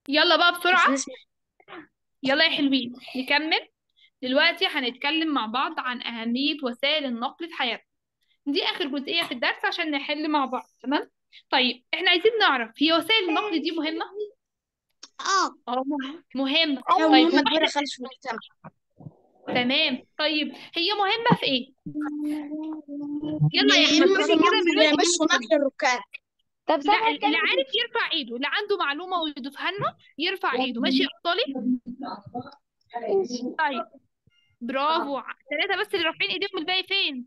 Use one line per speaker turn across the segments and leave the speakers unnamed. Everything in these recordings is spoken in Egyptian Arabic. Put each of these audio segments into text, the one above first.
يلا بقى
بس
بسرعة
ناس
يلا يا حلوين نكمل دلوقتي هنتكلم مع بعض عن أهمية وسائل النقل في حياتنا دي آخر جزئية في الدرس عشان نحل مع بعض تمام طيب احنا عايزين نعرف هي وسائل النقل دي مهمة؟
اه
اه مهم- مهمة
أو
طيب
مهمة
هو
كبيرة
احنا
خالص في المجتمع
تمام طيب هي مهمة في ايه؟ يلا يا أحمد
مهمة في
قولي كده
النقل
من غير
بس ونقل الركاب
طب
لا
سامع
اللي عارف يرفع ايده اللي عنده معلومة ويضيفها لنا يرفع ايده ماشي يا أبطالي؟ طيب برافو ثلاثة بس اللي رافعين ايديهم الباقي فين؟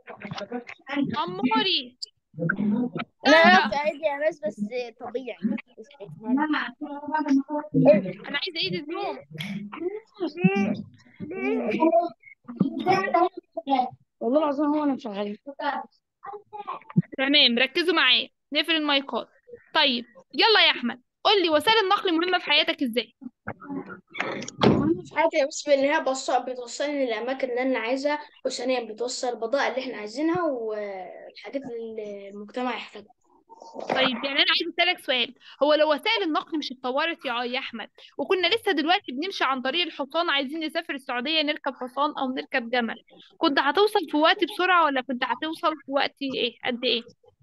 أموري
انا
سارة
رافع ايدي يا بس بس طبيعي
أنا عايزة ايد النوم
والله العظيم هو انا مشغلين
تمام ركزوا معايا نقفل المايكات طيب يلا يا أحمد قول لي وسائل النقل مهمة في حياتك ازاي؟
مهمة في حياتي بس في النهاية بوصل بتوصلني للأماكن اللي أنا عايزها وثانيا بتوصل البضائع اللي إحنا عايزينها والحاجات اللي المجتمع يحتاجها
طيب يعني انا عايزه اسالك سؤال هو لو وسائل النقل مش اتطورت يا يا احمد وكنا لسه دلوقتي بنمشي عن طريق الحصان عايزين نسافر السعوديه نركب حصان او نركب جمل كنت هتوصل في وقت بسرعه ولا كنت هتوصل في وقت ايه قد ايه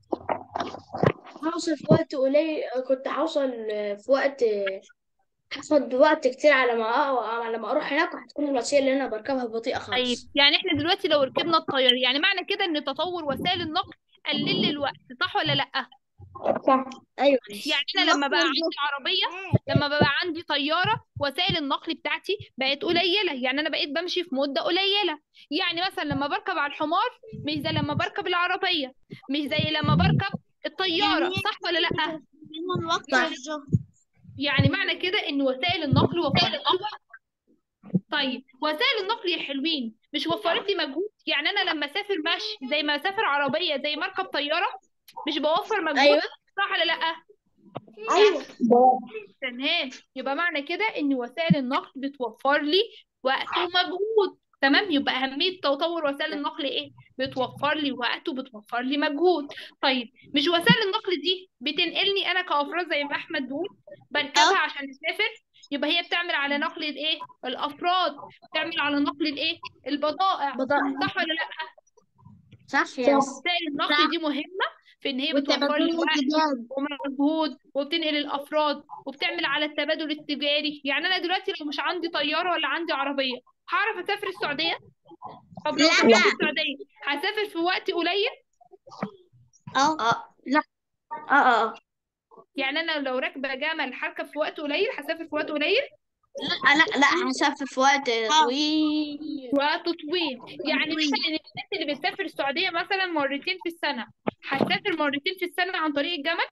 هوصل في وقت قليل كنت هوصل في وقت هاخد وقت كتير على ما على ما أروح هناك وهتكون الوسيلة اللي أنا بركبها بطيئة
طيب
خالص
يعني احنا دلوقتي لو ركبنا الطياره يعني معنى كده ان تطور وسائل النقل قلل لي الوقت صح ولا لا
صح
أيوة
يعني انا لما بقى عندي عربيه لما بقى عندي طياره وسائل النقل بتاعتي بقت قليله يعني انا بقيت بمشي في مده قليله يعني مثلا لما بركب على الحمار مش زي لما بركب العربيه مش زي لما بركب الطياره صح ولا لا
صح
يعني معنى كده ان وسائل النقل وفرت لي وقت. طيب وسائل النقل يا حلوين مش وفرت لي مجهود يعني انا لما اسافر مشي زي ما اسافر عربيه زي ما اركب طياره مش بوفر مجهود
أيوة
صح ولا لا
أيوة
تمام يبقى معنى كده ان وسائل النقل بتوفر لي وقت ومجهود تمام يبقى أهمية تطور وسائل النقل إيه؟ بتوفر لي وقت وبتوفر لي مجهود طيب مش وسائل النقل دي بتنقلني أنا كأفراد زي ما أحمد بيقول بركبها عشان أسافر يبقى هي بتعمل على نقل الإيه؟ الأفراد بتعمل على نقل الإيه؟ البضائع
بضائع
صح ولا لأ؟
صح يا مس
وسائل النقل دي مهمة في إن هي بتوفر لي وقت ومجهود وبتنقل الافراد وبتعمل على التبادل التجاري يعني انا دلوقتي لو مش عندي طياره ولا عندي عربيه هعرف اسافر السعوديه طب لو
لا.
سافرت السعوديه هسافر في وقت قليل
اه اه لا اه اه اه
يعني انا لو راكبه جمل هركب في وقت قليل هسافر في وقت قليل
لا لا لا هسافر في وقت طويل
وقت طويل يعني مثلا الناس اللي بتسافر السعوديه مثلا مرتين في السنه هتسافر مرتين في السنه عن طريق الجمل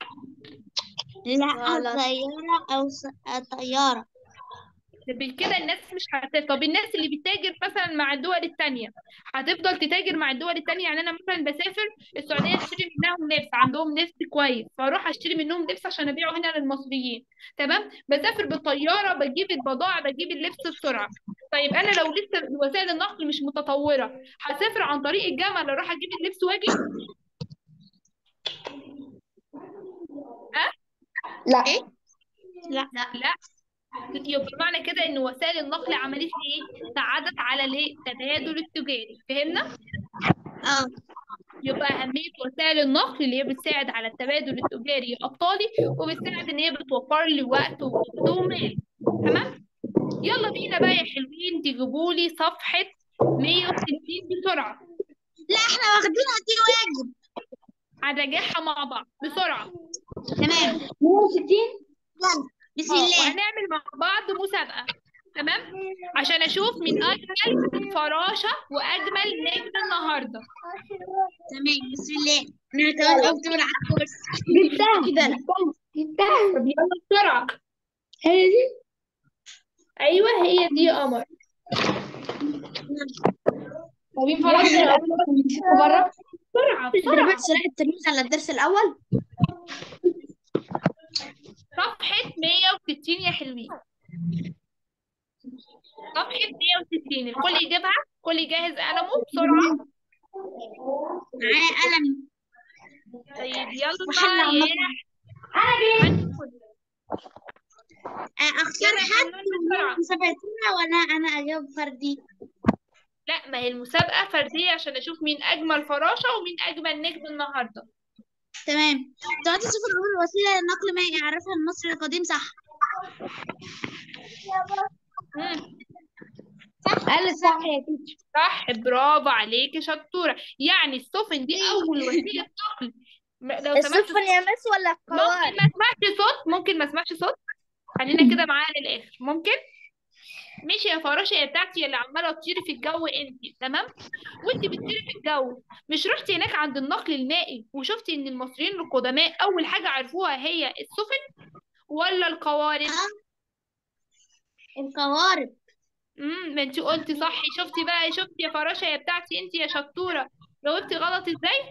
لا
لا طيارة أو س... طيارة
كده الناس مش هتسافر طب الناس اللي بتتاجر مثلا مع الدول التانية هتفضل تتاجر مع الدول التانية يعني أنا مثلا بسافر السعودية أشتري منهم لبس عندهم لبس كويس فأروح أشتري منهم لبس عشان أبيعه هنا للمصريين تمام بسافر بالطيارة بجيب البضائع بجيب اللبس بسرعة طيب أنا لو لسه وسائل النقل مش متطورة هسافر عن طريق الجمل أروح أجيب اللبس وأجي
لا
لا
لا يبقى معنى كده ان وسائل النقل عملت لي ايه ساعدت على الايه التبادل التجاري فهمنا
اه
يبقى أهمية وسائل النقل اللي هي بتساعد على التبادل التجاري الأبطالي وبتساعد إن هي بتوفر لي وقت وجهد ومال تمام يلا بينا بقى يا حلوين تجيبوا لي صفحة 160 بسرعة
لا احنا واخدينها دي واجب
هنراجعها مع بعض بسرعة
تمام
160
بسم
اه
الله
وهنعمل مع بعض مسابقة تمام عشان أشوف مين أجمل فراشة وأجمل نجم النهاردة
تمام بسم الله انا كمان اكتب على الكرسي
جبتها
كده أنا.
جبتها
طب يلا بسرعة
هي دي
أيوه هي دي يا قمر
طب ينفع ناخد الأول ونشوفه بره
بسرعة بسرعة
تدريبات سلاح التلميذ على الدرس الأول
صفحة 160 يا حلوين صفحة 160 الكل يجيبها الكل يجهز قلمه بسرعة
معايا قلم
طيب يلا
وحل
يا
عمال.
هنقول.
آه، اختار
يلا
حد
حلوين بسرعة
مسابقتنا ولا انا اجاوب فردي
لا ما هي المسابقة فردية عشان أشوف مين أجمل فراشة ومين أجمل نجم النهاردة
تمام تعطي صفر اول وسيله للنقل ما يعرفها المصري القديم صح
مم.
قال صح يا تيتشر
صح برافو عليكي شطورة يعني السفن دي أول وسيلة نقل م- لو سمحت
السفن يا مس ولا
ممكن
القوارب
ما اسمعش صوت ممكن ما اسمعش صوت خلينا كده معاها للآخر ممكن ماشي يا فراشة يا بتاعتي اللي عمالة تطيري في الجو انت تمام وانت بتطيري في الجو مش رحتي هناك عند النقل المائي وشفتي ان المصريين القدماء اول حاجة عرفوها هي السفن ولا القوارب
القوارب
امم ما انت قلتي صح شفتي بقى شفتي يا فراشة يا بتاعتي انت يا شطورة جاوبتي غلط ازاي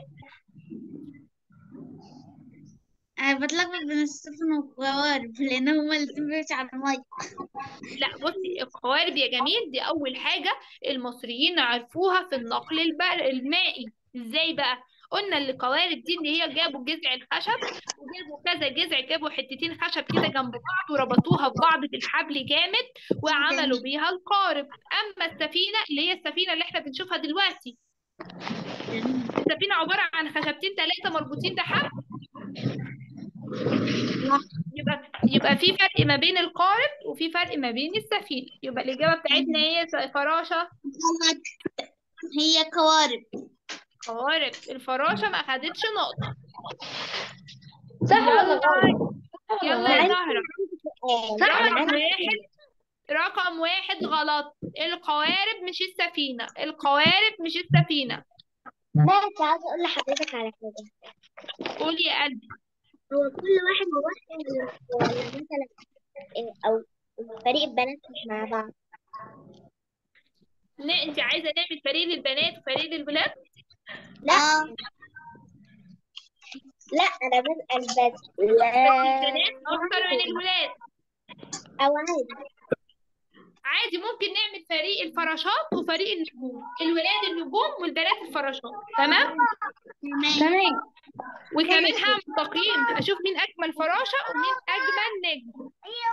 انا بتلخبط بين السفن والقوارب لان هما الاتنين بيمشوا على الميه
لا بصي القوارب يا جميل دي اول حاجة المصريين عرفوها في النقل البر المائي ازاي بقى قلنا اللي القوارب دي اللي هي جابوا جذع الخشب وجابوا كذا جذع جابوا حتتين خشب كده جنب بعض وربطوها ببعض بالحبل جامد وعملوا بيها القارب اما السفينة اللي هي السفينة اللي احنا بنشوفها دلوقتي السفينة عبارة عن خشبتين ثلاثة مربوطين بحبل يبقى يبقى في فرق ما بين القارب وفي فرق ما بين السفينة يبقى الإجابة بتاعتنا هي س- فراشة
غلط هي قوارب
قوارب الفراشة ما أخدتش نقطة
صح ولا
يلا
غلط
يلا يا زهرة
صح
رقم
ولا
واحد رقم واحد غلط القوارب مش السفينة القوارب مش السفينة
ماشي عايزة أقول لحضرتك على حاجة
قولي يا قلبي
هو كل واحد لوحده ولا ولا مثلا إيه، أو فريق البنات مش مع بعض
لا انت عايزة نعمل فريق للبنات وفريق للولاد
لا لا أنا بسأل بس لا
البنات أكتر من الولاد
أو عادي
عادي ممكن نعمل فريق الفراشات وفريق النجوم الولاد النجوم والبنات الفراشات تمام
تمام
تمام
وكمان هعمل تقييم اشوف مين اجمل فراشة ومين اجمل نجم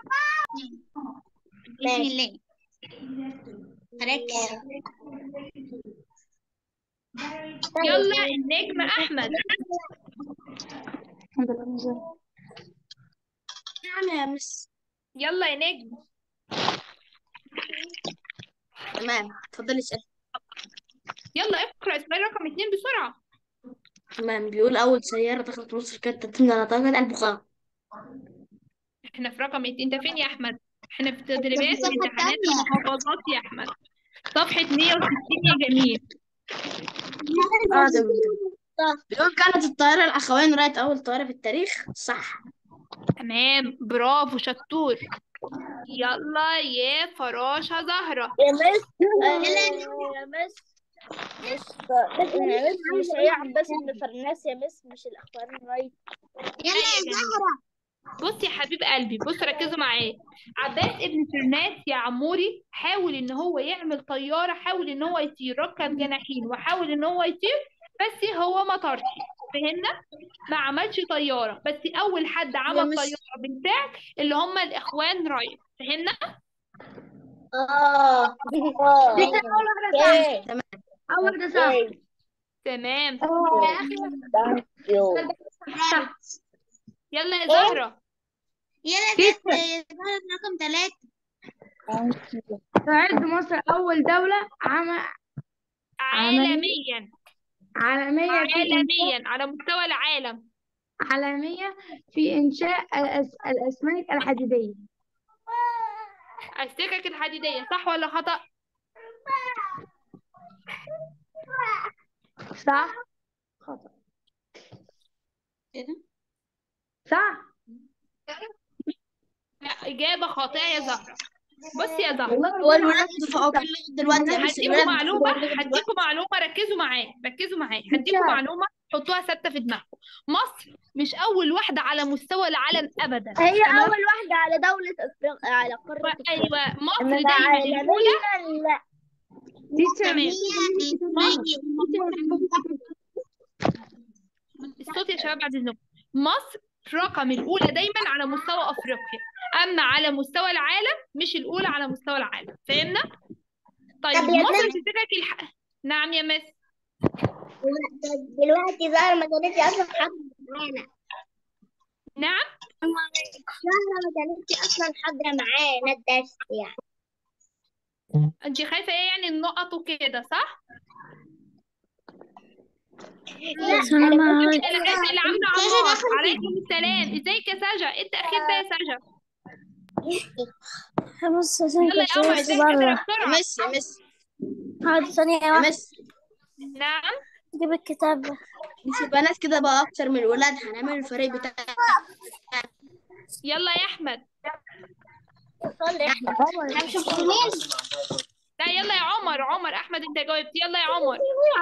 بسم الله ركز
يلا النجم احمد
نعم يا مس
يلا يا نجم
تمام اتفضلي اسألي
يلا اقرأ اسماعيل رقم اتنين بسرعة
تمام بيقول أول سيارة دخلت مصر كانت تعتمد على طاقة البخار
احنا في رقم اتنين انت فين يا احمد احنا في تدريبات
الصفحة
وامتحانات
التانية.
ومحافظات يا احمد صفحة 160 يا جميل
اه ده بيقول كانت الطائرة الأخوين رايت أول طائرة في التاريخ صح
تمام برافو شطور يلا يا فراشة زهرة
يا مس يا مس مش يا مس مش هي عباس بن فرناس يا مس مش الأخوان رايت
يلا يا زهرة
بص يا حبيب قلبي بص ركزوا معايا عباس ابن فرناس يا عموري حاول ان هو يعمل طيارة حاول ان هو يطير ركب جناحين وحاول ان هو يطير بس هو ما طارش فهمنا ما عملش طيارة بس اول حد عمل
مس-
طيارة بالفعل اللي هم الاخوان رايت فهمنا
اه اه
أول واحدة صح
اوكي
تمام
أول واحدة صح
اوكي
تمام
ثانك يو
صح
يلا يا زهرة
يلا ده ده زهرة رقم ثلاثة
تعد مصر أول دولة عم...
عالميا
عالمية في إنشاء
عالميا على مستوى العالم
عالمية في إنشاء الأس... الأسمنت الحديدية
السكك الحديدية صح ولا خطأ
صح خطأ
كده
صح
لا إجابة خاطئة يا زهرة بص يا زهرة
هو الولاد متفوقين لغاية دلوقتي يا مس
هديكوا
الولاد
معلومة
متفوقين لغاية دلوقتي
هديكوا معلومة ركزوا معايا ركزوا معايا هديكوا معلومة حطوها ثابتة في دماغكم مصر مش أول واحدة على مستوى العالم أبدا
هي
تمام
أول واحدة على دولة أفريقيا على قارة أفريقيا
أيوة مصر
إنما
دايما الأولى
عالميا لا
تمام
هي
الصوت يا شباب بعد إذنكم مصر رقم الأولى دايما على مستوى أفريقيا اما على مستوى العالم مش الاولى على مستوى العالم فهمنا طيب
طب يا
مصر
بنت-
في سكك الح... نعم يا مس
دلوقتي زهرة ما كانتش أصلا حاضرة معانا
نعم
زهرة ما كانتش أصلا حاضرة معانا الدرس يعني
انت خايفه ايه يعني النقط وكده صح
لا
السلام
أنا
عليكم
اللي خايفه اللي عامله عمار عليكم السلام ازيك يا سجا انت اخير ده يا سجا
بص عشان
يلا يا
كنت
قمر
لسه
ازيك كده
بره
بسرعه
مس يا مس
حاضر ثانية
يا
واحدة
مس
نعم
جيب الكتاب
مش البنات كده بقى اكتر من الولاد هنعمل الفريق بتاعنا
يلا يا احمد
صلي احنا هنشوف مين
لا يلا يا عمر عمر احمد انت جاوبت يلا يا عمر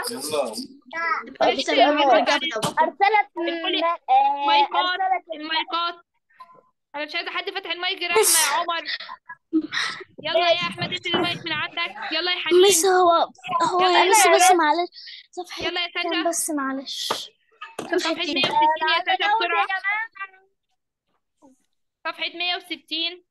لسه الأمر جاب
أرسلت
الكل-
م- آه،
مايكات
أرسلت
المايكات انا مش عايزه حد فاتح المايك غير احمد يا عمر يلا يا احمد اقفل المايك من عندك يلا يا حنين
مس هو هو
يلا
يا
يا
مس
بنت.
بس معلش صفحة
يلا يا
كام
سجا
بس معلش
صفحه 160 يا سجا بسرعه صفحه 160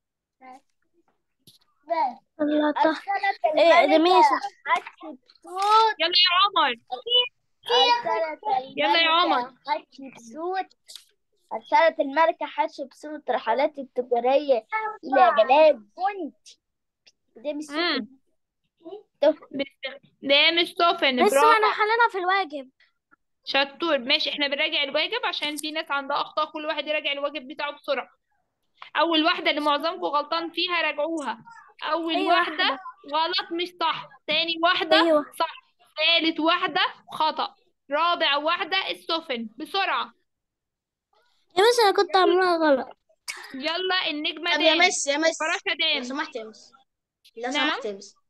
الله طه
أرسلت
ايه ده
الملكة
ميسا
حتشبسوت
يلا يا عمر
أرسلت
يلا يا عمر.
الملكة حتشبسوت أرسلت الملكة حتشبسوت رحلات التجارية إلى بلاد بنت ده مش
مم.
سفن
ده مش سفن
بس ما
برافو
انا حلنا في الواجب
شطور ماشي احنا بنراجع الواجب عشان في ناس عندها اخطاء كل واحد يراجع الواجب بتاعه بسرعه اول واحده اللي معظمكم غلطان فيها راجعوها اول
أيوة
واحده
واحدة.
غلط مش صح تاني واحده
ايوه
صح ثالث واحده خطأ رابع واحده السفن بسرعه
يا مس انا كنت عاملاها غلط
يلا النجمه
طب يا
دان
مس يا مس
فراشة
لو
دان
سمحت يا مس لو
نعم.
سمحت يا مس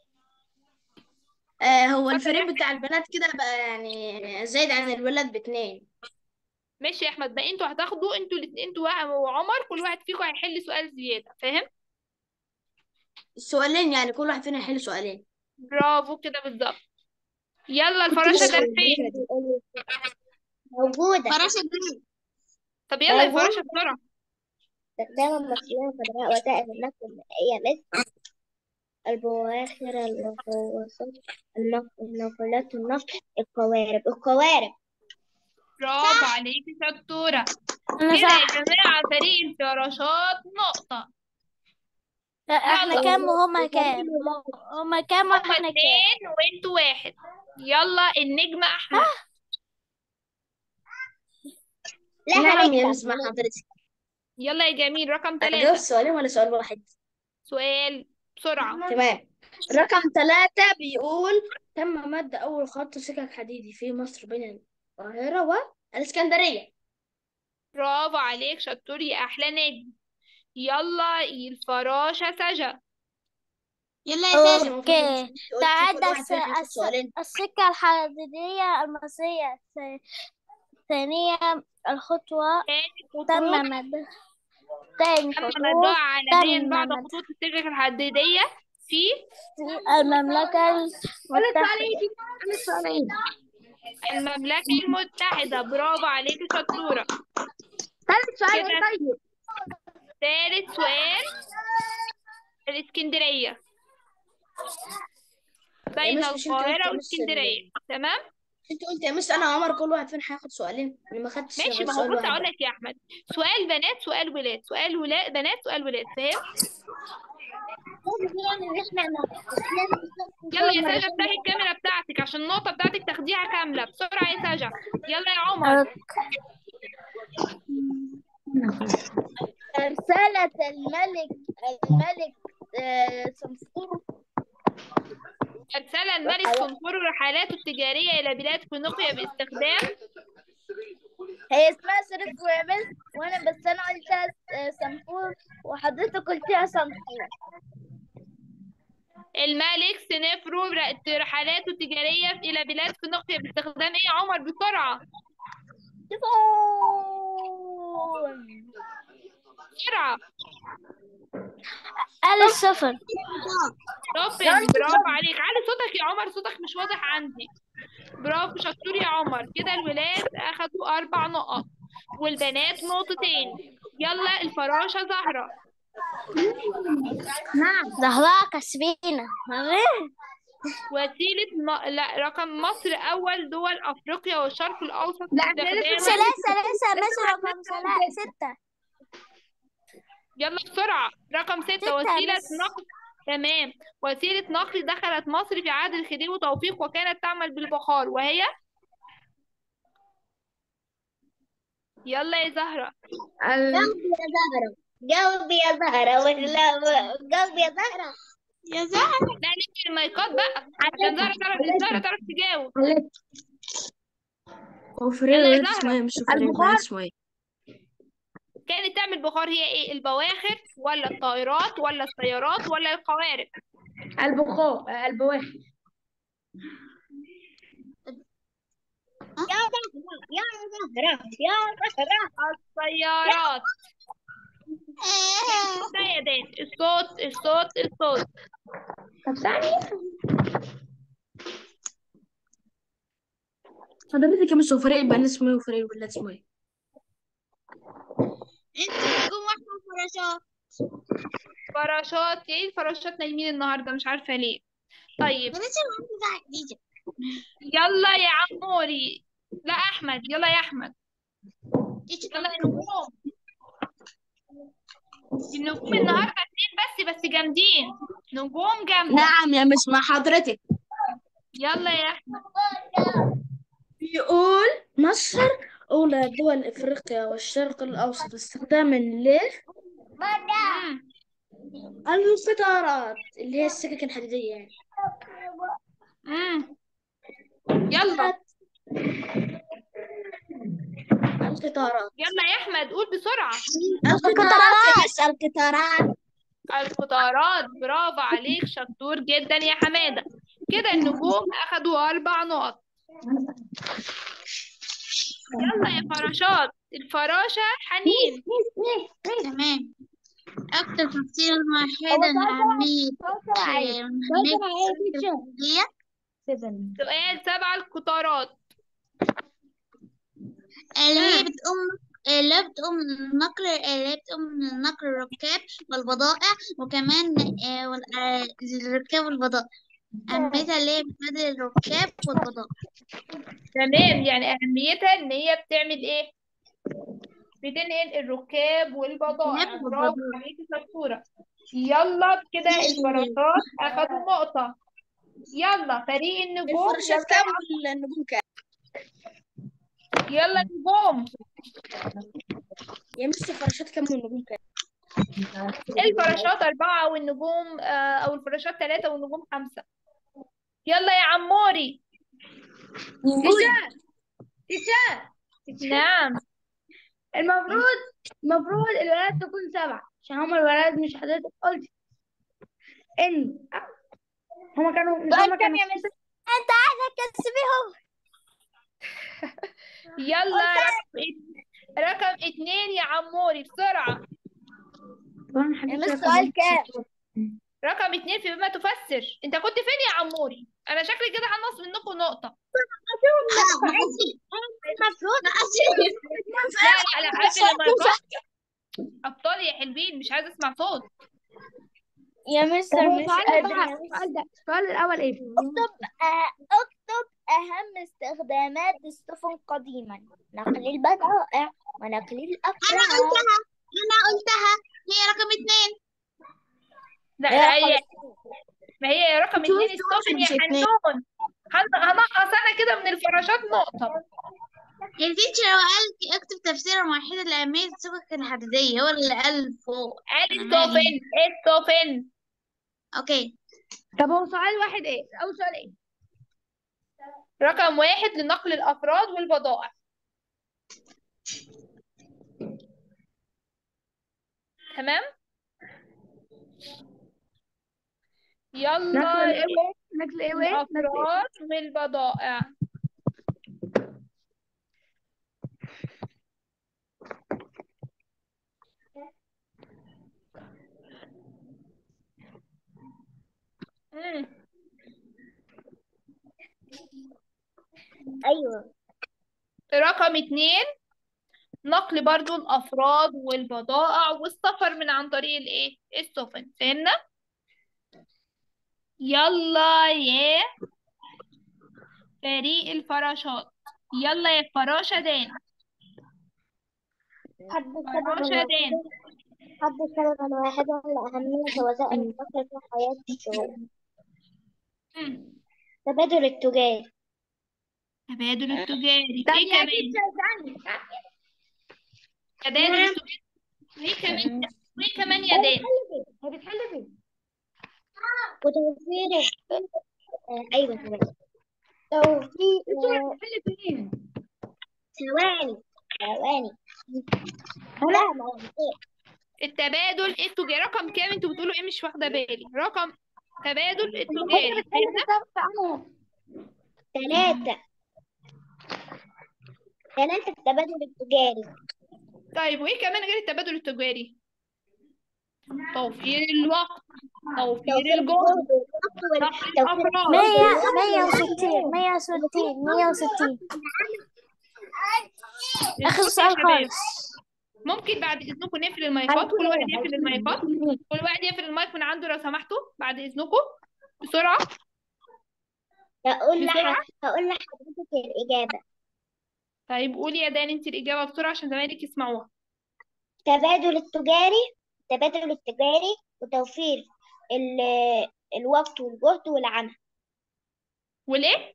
آه هو الفريق بتاع البنات كده بقى يعني زايد عن الولاد باتنين
ماشي يا احمد بقى انتوا هتاخدوا انتوا الاثنين انتوا وع- وعمر كل واحد فيكم هيحل سؤال زياده فاهم
السؤالين يعني كل واحد فينا يحل سؤالين
برافو كده بالظبط يلا الفراشه دان فين
موجودة
فراشة دان
طب يلا يا
موجود.
فراشه بسرعه
استخدام المصريين خضراء وسائل النقل المائية مثل البواخر الغواصات النق- الناقلات النقل القوارب القوارب
برافو عليكي شطورة
انا
كده
صح
يا جماعة فريق الفراشات نقطة
احنا
يلا.
كام وهما كام هما كام
هما
واحنا كام
اتنين وانتوا واحد يلا النجم أحمد
لا
نعم يا
هنكسب
مس مع حضرتك
يلا يا جميل رقم
هجاوب
ثلاثة
سؤالين ولا سؤال واحد
سؤال بسرعة
تمام رقم ثلاثة بيقول تم مد أول خط سكك حديدي في مصر بين القاهرة والإسكندرية
برافو عليك شطور يا أحلى نجم يلا الفراشة سجا
يلا
يا
سيدي
أوكي. تعال
كل واحد
الس-
فينا ياخد
الس-
سؤالين
السكة الحديدية المصرية ث- ثانيا الخطوة
تاني
تم
خطوط
مد تاني
تم
خطوة
مدوها عالميا
تم
بعض
مد-
خطوط السكك الحديدية في
في المملكة المتحدة
المملكة المتحدة برافو عليك شطورة
ثالث
سؤال طيب. ثالث سؤال الإسكندرية بين
مش- مش انت قلت
القاهرة
نص
والإسكندرية تمام
انت قلت يا مس انا وعمر كل واحد فينا هياخد سؤالين اللي ما خدش
ماشي
غير
ما هو
سؤال
بص
واحد
أقول لك يا أحمد سؤال بنات سؤال ولاد سؤال ولاد بنات سؤال ولاد فاهم يلا يا ساجة افتحي الكاميرا بتاعتك عشان النقطة بتاعتك تاخديها كاملة بسرعة يا ساجة يلا يا عمر
أرسلت الملك الملك آه، صنفور
أرسل الملك صنفور رحلاته التجارية إلى بلاد فينيقيا باستخدام
هي اسمها سرف ويابس وانا بس انا قلتها آه، صنفور وحضرتك قلتها صنفور
الملك سنفرو ر- رحلاته التجارية إلى بلاد فينيقيا باستخدام إيه يا عمر بسرعة
تليفون
بسرعة
آل السفر
شاطر برافو عليك علي صوتك يا عمر صوتك مش واضح عندي برافو شطور يا عمر كده الولاد أخدوا أربع نقط والبنات نقطتين يلا الفراشة زهرة
ظهرها كسبينة
وسيلة م... لا رقم مصر أول دول أفريقيا والشرق الأوسط
لا، احنا
استخداما
ثلاثة لسه ماشي رقم ثلاثة ستة
يلا بسرعة رقم ستة
ستة
وسيلة
بس.
نقل تمام وسيلة نقل دخلت مصر في عهد الخديوي وتوفيق وكانت تعمل بالبخار وهي يلا يا زهرة
قلبي يا زهرة ولا قلبي يا زهرة يا زهرة
لا نمشي المايكات بقى عشان زهرة تعرف زهرة تعرف تجاوب
وفريق
يلا يا
ولاد
زهرة.
اسمه ايه مش فريق ولاد اسمه ايه
كانت تعمل بخار هي ايه البواخر ولا الطائرات ولا السيارات ولا القوارب
البخار البواخر
يا زهرة يا زهرة يا زهرة
السيارات سيدات الصوت الصوت الصوت
طب ثانية حضرتك يا مس فريق البنات اسمه ايه وفريق الولاد اسمه ايه
انت تكون واحدة فراشات
فراشات ايه الفراشات نايمين النهارده مش عارفه ليه طيب
بلاش الواحدة دي
يلا يا عموري لا احمد يلا يا احمد يلا يا نجوم النجوم النهارده اتنين بس بس جامدين نجوم جامده
نعم يا مس مع حضرتك
يلا يا احمد
بيقول مصر أولى دول إفريقيا والشرق الأوسط استخداما
مم.
للقطارات اللي هي السكك الحديدية يعني
مم. يلا
القطارات
يلا يا احمد قول بسرعه
القطارات يا مس القطارات
القطارات برافو عليك شطور جدا يا حماده كده النجوم اخدوا اربع نقط يلا يا فراشات الفراشه حنين
تمام أكتر تفسير واحدة لأهمية أهمية التفكير
سؤال سبع القطارات
اللي هي بتقوم اللي هي بتقوم نقل اللي هي بتقوم نقل الركاب والبضائع وكمان آه، وال- آه، الركاب والبضائع أهميتها اللي هي بتبادل الركاب والبضائع
تمام يعني اهميتها ان هي بتعمل ايه بتنقل الركاب والبضائع
الركاب
برافو
والبضائع.
عليكي شطوره يلا كده الفراشات اخدوا نقطه يلا فريق النجوم
الفراشات
يلا
كام والنجوم كام
يلا نجوم
يا مس الفراشات كام والنجوم كام
الفراشات أربعة والنجوم آه، أو الفراشات ثلاثة والنجوم خمسة يلا يا عموري نعم
المفروض المفروض الولاد تكون سبعة عشان هما الولاد مش حضرتك قلت إن هما كانوا مش هما كانوا
انت عايزة تكسبيهم
يلا رقم ات- رقم اتنين يا عموري بسرعة
مش سؤال كام
رقم اتنين في بما تفسر انت كنت فين يا عموري انا شكلي كده هنقص منكم نقطة
المفروض
لا لا لا قافل المايكات ابطال يا حلوين مش عايزة اسمع صوت
يا مستر مش قادرة
السؤال ده السؤال الأول إيه؟
اكتب آه، اكتب أهم استخدامات السفن قديما نقل البضائع ونقل
أنا
الأفراد
قلتها أنا قلتها هي رقم اتنين
لا لا هي ما هي رقم
انتوا
اتنين
قلتوا
السفن
واحد
يا
مش اتنين.
حنون هن- هنقص انا كده من الفراشات نقطة
يا تيتشر هو قال اكتب تفسيرا واحدا لأهمية السكك الحديدية هو اللي قال فوق
قال
أنا مالي.
السفن السفن
أوكي
طب هو سؤال واحد إيه؟ أول سؤال إيه؟
رقم واحد لنقل الأفراد والبضائع تمام يلا
نقل إيه وإيه؟ نقل إيه وإيه؟ نقل إيه؟
الأفراد والبضائع مم.
أيوه
رقم اتنين نقل برضو الأفراد والبضائع والسفر من عن طريق الإيه السفن فهمنا يلا يا فريق الفراشات يلا يا فراشة دان
حد
فراشة دان
حد يتكلم عن واحدة من أهمية وسائل النقل في حياة الشغل
مم.
تبادل التجاري
تبادل التجاري
طب
ايه
يا أكيد
كمان
ثانية
تبادل التجاري وايه كمان وايه كمان يا دان
هي بتحل فين؟
وتوفير آه، أيوة تمام توفير
انتوا
آه،
بتحل فين؟
ثواني ثواني لا ما هو إيه؟
التبادل التجاري رقم كام انتوا بتقولوا ايه مش واخده بالي رقم تبادل
هي
التجاري
بتحل في سبت عنهم
ثلاثة ثلاثة التبادل التجاري
طيب وايه كمان غير التبادل التجاري توفير الوقت توفير
توفير
الجهد
الجهد والوقت وال-
نقل
توفير
الافراد
الجهد
مية مية وستين مية وستين مية وستين آخر
اسكتوا يا
سؤال
شباب
خالص
ممكن بعد اذنكم نقفل المايكات كل واحد يقفل المايكات كل واحد يقفل المايك من عنده لو سمحتوا بعد اذنكم بسرعه
هقول
بسرعه
لح هقول لحضرتك الإجابة
طيب قولي يا دان انت الاجابه بسرعه عشان زمايلك يسمعوها
تبادل التجاري التبادل التجاري وتوفير ال- الوقت والجهد والعمل
والايه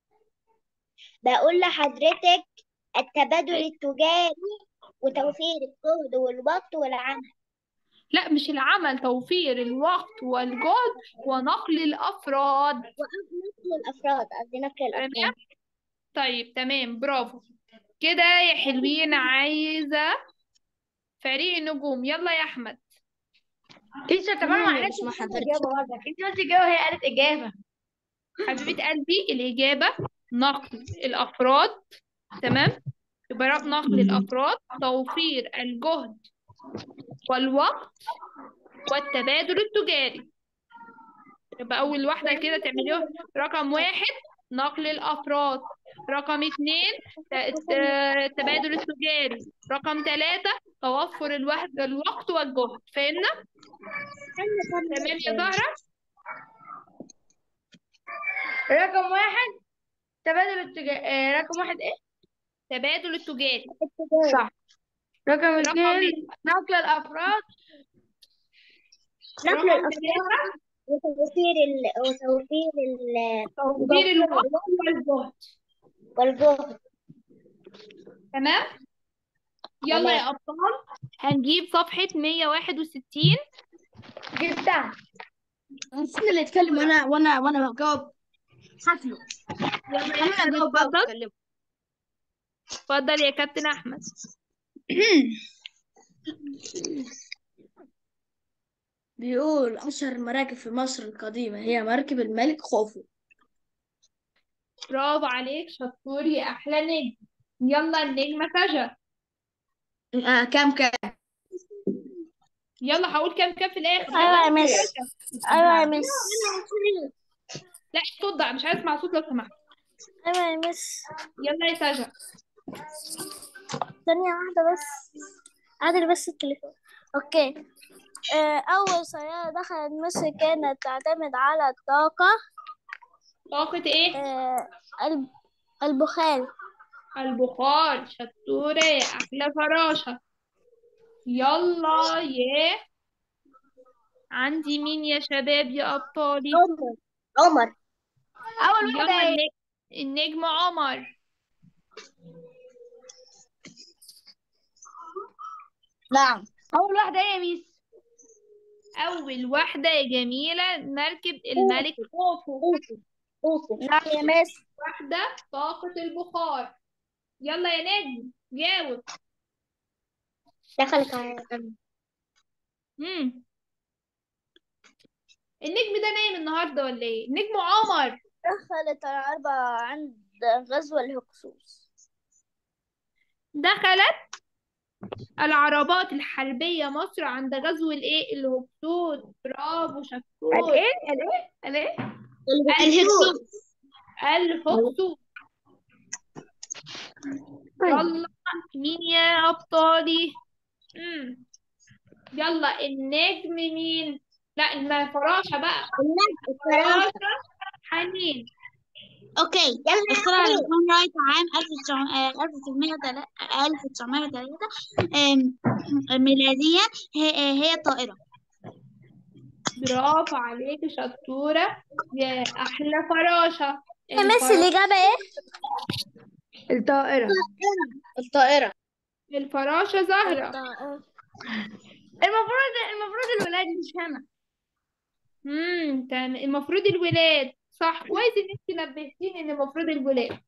بقول لحضرتك التبادل التجاري وتوفير الجهد والوقت والعمل
لا مش العمل توفير الوقت والجهد ونقل الافراد
ونقل الأفراد قصدي نقل
تمام
الأفراد
طيب تمام برافو كده يا حلوين عايزه فريق النجوم يلا يا احمد
تيشر طب انا ما
تمام يا
عرفتش
بسمة
اجيب
حضرتك
اجابه برضك انت قلت اجابه هي قالت اجابه
حبيبه قلبي الاجابه نقل الافراد تمام يبقى رق- نقل الافراد توفير الجهد والوقت والتبادل التجاري يبقى أول واحدة كده تعمليها رقم واحد نقل الأفراد رقم اتنين ت- ت- التبادل التجاري رقم ثلاثة توفر الوحد الوقت والجهد فهمنا؟ تمام يا زهرة؟
رقم واحد تبادل التجاري آه رقم واحد ايه
تبادل التجاري
صح رقم
رقم
اثنين نقل الافراد
نقل
رقم
الأفراد
ثلاثة
وتوفير ال... وتوفير ال...
توفير الوقت والجهد
والجهد
تمام؟ يلا
تمام
يا أبطال هنجيب صفحة 161
جبتها
نسيت اللي يتكلم وانا وانا وانا بجاوب حفله
يلا يا
خليني
أحمد
اجاوب بقى
اتفضل
واتكلم
اتفضل يا كابتن أحمد
بيقول أشهر المراكب في مصر القديمة هي مركب الملك خوفو
برافو عليك شطور يا أحلى نجم يلا النجمة سجا
آه كام كام
يلا هقول كام كام في الآخر
أيوة يا
يلا
مس
سجا
أيوة يا مس
لا صوت بقى مش عايز اسمع صوت لو سمحت
أيوة يا مس
يلا يا سجا
ثانية واحدة بس عادل بس التليفون أوكي آه، أول سيارة دخلت مصر كانت تعتمد على الطاقة
طاقة ايه
آه، الب- البخار
البخار شطورة يا أحلى فراشة يلا يا عندي مين يا شباب يا أبطالي
عمر عمر
اول واحده
يلا
ايه
النجم, النجم عمر
نعم
اول واحده ايه يا ميس
أول واحدة يا جميلة مركب الملك خوفو
خوفو خوفو
نعم يا مس
واحدة طاقة البخار يلا يا نجم جاوب
دخلت على
مم. النجم ده نايم النهاردة ولا ايه النجم عمر
دخلت العربة عند غزو الهكسوس
دخلت العربات الحربية مصر عند غزو الايه الهكسوس برافو شطور
الايه الايه الايه
الهكسوس الهكسوس يلا مين يا أبطالي مم. يلا النجم مين لا الفراشة بقى فراشة حنين
اوكي اخترع الجون رايت عام 1903 ميلاديا هي هي الطائرة
برافو عليك شطورة يا أحلى فراشة
مس الإجابة إيه؟
الطائرة
الطائرة
الفراشة زهرة
المفروض المفروض الولاد مش أنا
امم تمام المفروض الولاد صح كويس ان انت نبهتيني ان المفروض الولاد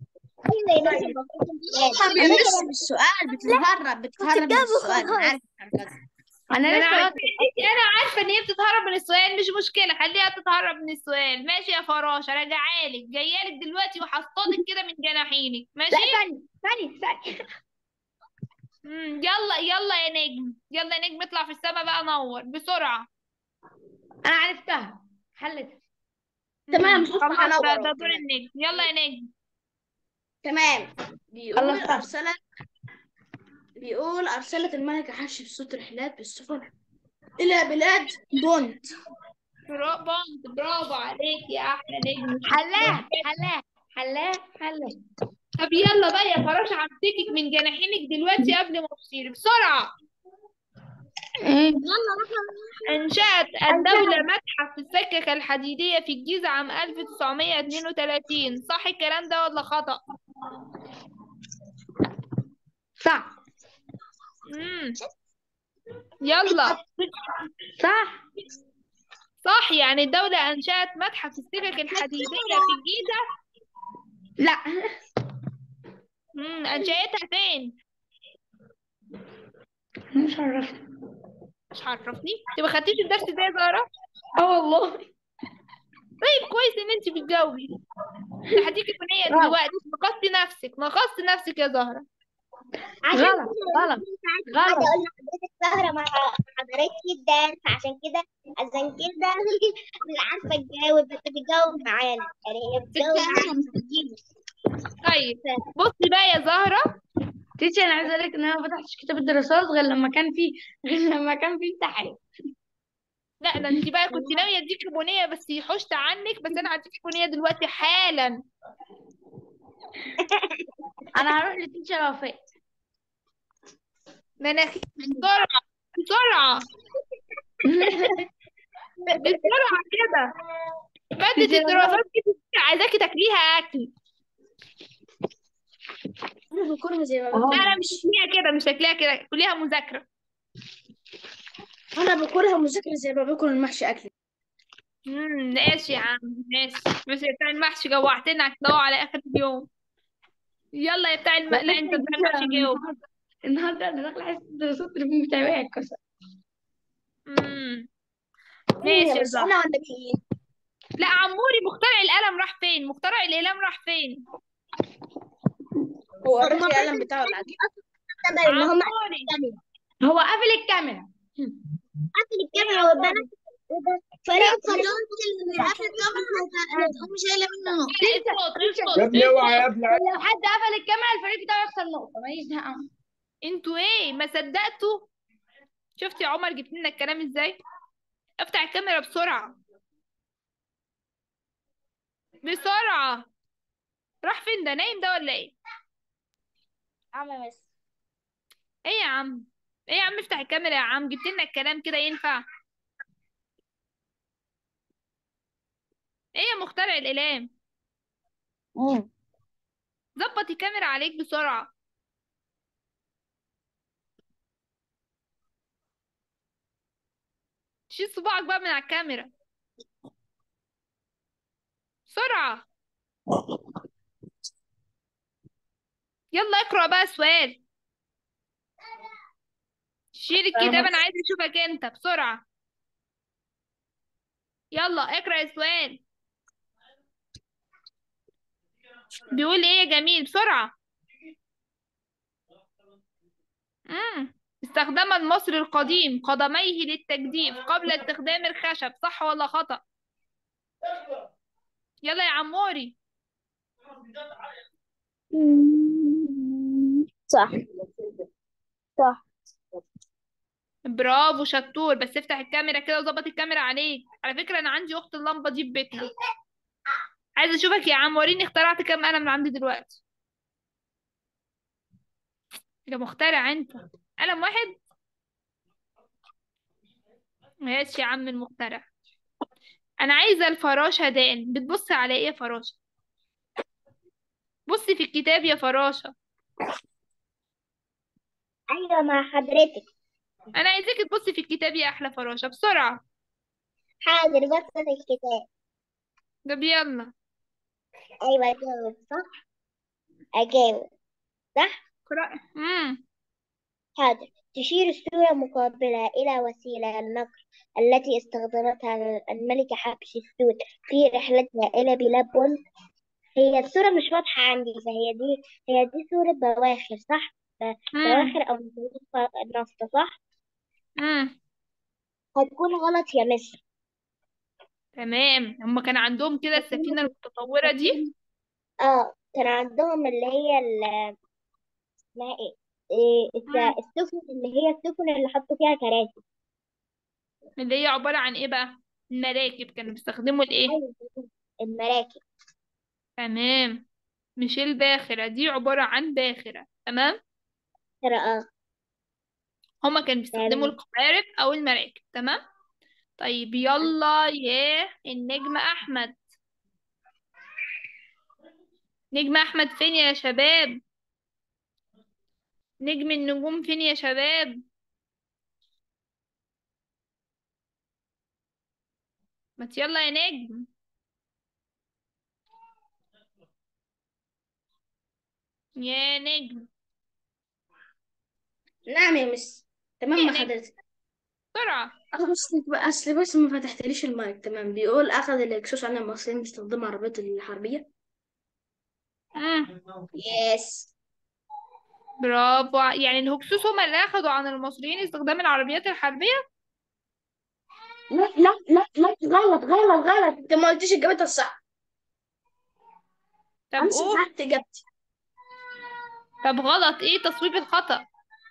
مش السؤال بتتهرب بتتهرب من
بتجاوب
السؤال
خلاص.
أنا عارفة
أنا
انا
لسه
عارفه انا عارفه ان هي بتتهرب من السؤال مش مشكله خليها تتهرب من السؤال ماشي يا فراشه راجعالك جايالك دلوقتي وحصطادك كده من جناحينك ماشي
لا ثانية ثانية ثانية
مم. يلا يلا يا نجم يلا يا نجم اطلع في السما بقى نور بسرعه
أنا عرفتها حلتها
تمام،
مم.
خلاص
خلاص
هنور
بقى
أهو،
ده دور
تمام.
النجم يلا يا نجم
تمام بيقول
خلصت.
أرسلت بيقول أرسلت الملكة حتشبسوت رحلات بالسفن إلى بلاد بونت
برا- بونت برافو عليك يا احلى نجم
حلاها حلاها حلاها حلاها
طب يلا بقى يا فراشه همسكك من جناحينك دلوقتي قبل ما تطيري بسرعه
إيه
أنشأت الدولة متحف السكك الحديدية في الجيزة عام 1932 صح الكلام ده ولا خطأ؟
صح
مم. يلا
صح
صح يعني الدولة أنشأت متحف السكك الحديدية في الجيزة
لا
مم. أنشأتها فين؟
مش عرفت
مش عرفني انت ما خدتيش الدرس ده يا زهرة؟
اه والله
طيب كويس ان انت بتجاوبي ده هديكي أغنية
برافو.
دلوقتي نقصتي نفسك نقصتي نفسك يا زهرة
غلط غلط
قاعدة
غلط
أقول لحضرتك سهرة ما حضرتش الدرس عشان كده عشان كده مش عارفة تجاوب بس بتجاوب معانا يعني هي بتجاوب معانا
طيب بصي بقى يا زهرة
تيجي انا عايزه اقول لك ان انا ما فتحتش كتاب الدراسات غير لما كان في غير لما كان في امتحان
لا ده انت بقى كنت ناوية اديكي بنية بس حشت عنك بس انا هديكي بنية دلوقتي حالا
انا هروح لتيتشر وفاء
مناخير بسرعة بسرعة بسرعة كده مادة الدراسات دي عايزاكي تاكليها اكل
أنا باكلها زي ما
أهو.
باكل
لا لا مش تاكليها كده مش تاكليها كده كليها مذاكرة
أنا باكلها مذاكرة زي ما باكل المحشي أكل
امم ماشي يا عم ماشي بس يا بتاع المحشي جوعتنا هتدوق على اخر اليوم يلا يا بتاع الم... لا انت بتاع المحشي جاوب
النهارده انا داخله حصه الدراسات التليفون بتاعي وقع اتكسر
امم
مين
ماشي
هي
يا
بس
زهرة
أنا ولا مين
لا عموري مخترع القلم راح فين مخترع القلم راح فين
هو الراجل القلم بتاعه العادي
اعتبر ان هم
عموري
هو قافل الكاميرا
قفل الكاميرا والبنات فريق
خلاص اللي قافل الكاميرا هتقوم شايله منه نقطة
اسكت اسكت
يا ابني اوعى يا ابني
لو حد قفل الكاميرا الفريق بتاعه يخسر نقطه ماليش دعوه
انتوا ايه ما صدقتوا شفتي يا عمر جبت لنا الكلام ازاي افتح الكاميرا بسرعة بسرعة راح فين ده نايم ده ولا ايه
عم بس
ايه يا عم ايه يا عم افتح الكاميرا يا عم جبت لنا الكلام كده ينفع ايه يا مخترع الإعلام ظبط الكاميرا عليك بسرعة شيل صباعك بقى من على الكاميرا بسرعة يلا اقرأ بقى سؤال شيل الكتاب انا عايز اشوفك انت بسرعة يلا اقرأ السؤال بيقول ايه يا جميل بسرعة امم استخدم المصري القديم قدميه للتجديف قبل استخدام الخشب صح ولا خطأ يلا يا عموري
صح صح
برافو شطور بس افتح الكاميرا كده وظبط الكاميرا عليك على فكرة انا عندي اخت اللمبة دي في بيتنا عايزة اشوفك يا عم وريني اخترعت كام قلم من عندي دلوقتي يا مخترع انت قلم واحد ماشي يا عم المخترع انا عايزة الفراشة دان بتبص على ايه يا فراشة بصي في الكتاب يا فراشة
أيوة مع حضرتك
انا عايزاكي تبصي في الكتاب يا احلى فراشة بسرعة
حاضر بس في الكتاب
طب يلا
أيوة أجاوب صح أجاوب صح
اقرأ امم
حاضر تشير الصورة مقابلة إلى وسيلة النقل التي استخدمتها الملكة حتشبسوت في رحلتها إلى بلاد بونت هي الصورة مش واضحة عندي فهي دي هي دي صورة بواخر صح؟ ب-
امم
بواخر أو منطقة نفط صح؟
امم
هتكون غلط يا مس
تمام هما كان عندهم كده السفينة المتطورة دي
اه كان عندهم اللي هي ال- اسمها ايه؟ إيه
مم.
الس- السفن اللي هي السفن اللي حطوا فيها كراسي
اللي هي عبارة عن ايه بقى المراكب كانوا بيستخدموا الايه
أيوة المراكب
تمام مش الباخرة دي عبارة عن باخرة تمام
ترى اه
هما كانوا بيستخدموا
تمام
القوارب أو المراكب تمام طيب يلا يا النجم أحمد نجم أحمد فين يا شباب نجم النجوم فين يا شباب ما يلا يا نجم يا نجم
نعم يا مس تمام
يا
مع
نجم
حضرتك
بسرعة
اصل اصل بس ما فتحتليش المايك تمام بيقول اخذ الاكسوس عن المصريين باستخدام عربيات الحربية
مم.
يس
برافو ع- يعني الهكسوس هما اللي أخدوا عن المصريين استخدام العربيات الحربية
لا لا لا لا غلط غلط غلط انت ما قلتيش اجابتها الصح
طب
انا
قول
صححت اجابتي
طب غلط ايه تصويب الخطأ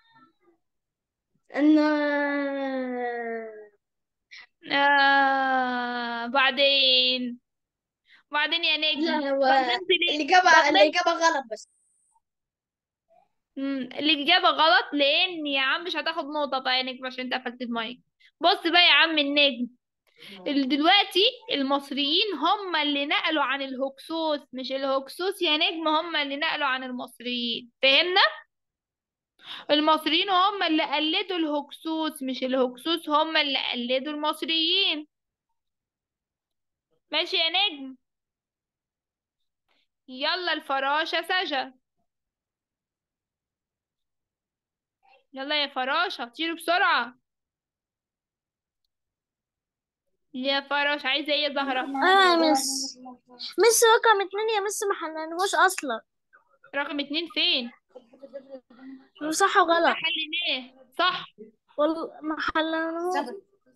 ان
آه بعدين بعدين يا نجم
لا هو
بغلطت ليه
الاجابة
بغلطت
الاجابة غلط بس
مم، الإجابة غلط لأن يا عم مش هتاخد نقطة بقى يا نجم عشان انت قفلت المايك بص بقى يا عم النجم ال- دلوقتي المصريين هم اللي نقلوا عن الهكسوس مش الهكسوس يا نجم هم اللي نقلوا عن المصريين فهمنا المصريين هم اللي قلدوا الهكسوس مش الهكسوس هم اللي قلدوا المصريين ماشي يا نجم يلا الفراشة سجا يلا يا فراشة طيروا بسرعة يا فراشة عايزة ايه يا زهرة
اه يا مس مس رقم اتنين يا مس ما حلناهوش اصلا
رقم اتنين فين
صح وغلط
حليناه صح
والله ما حلناهوش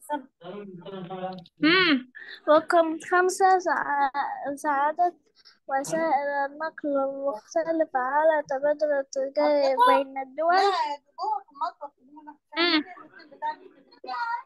امم
رقم خمسة سع... سعادة وسائل النقل المختلفة على تبادل التجاري بين الدول
امم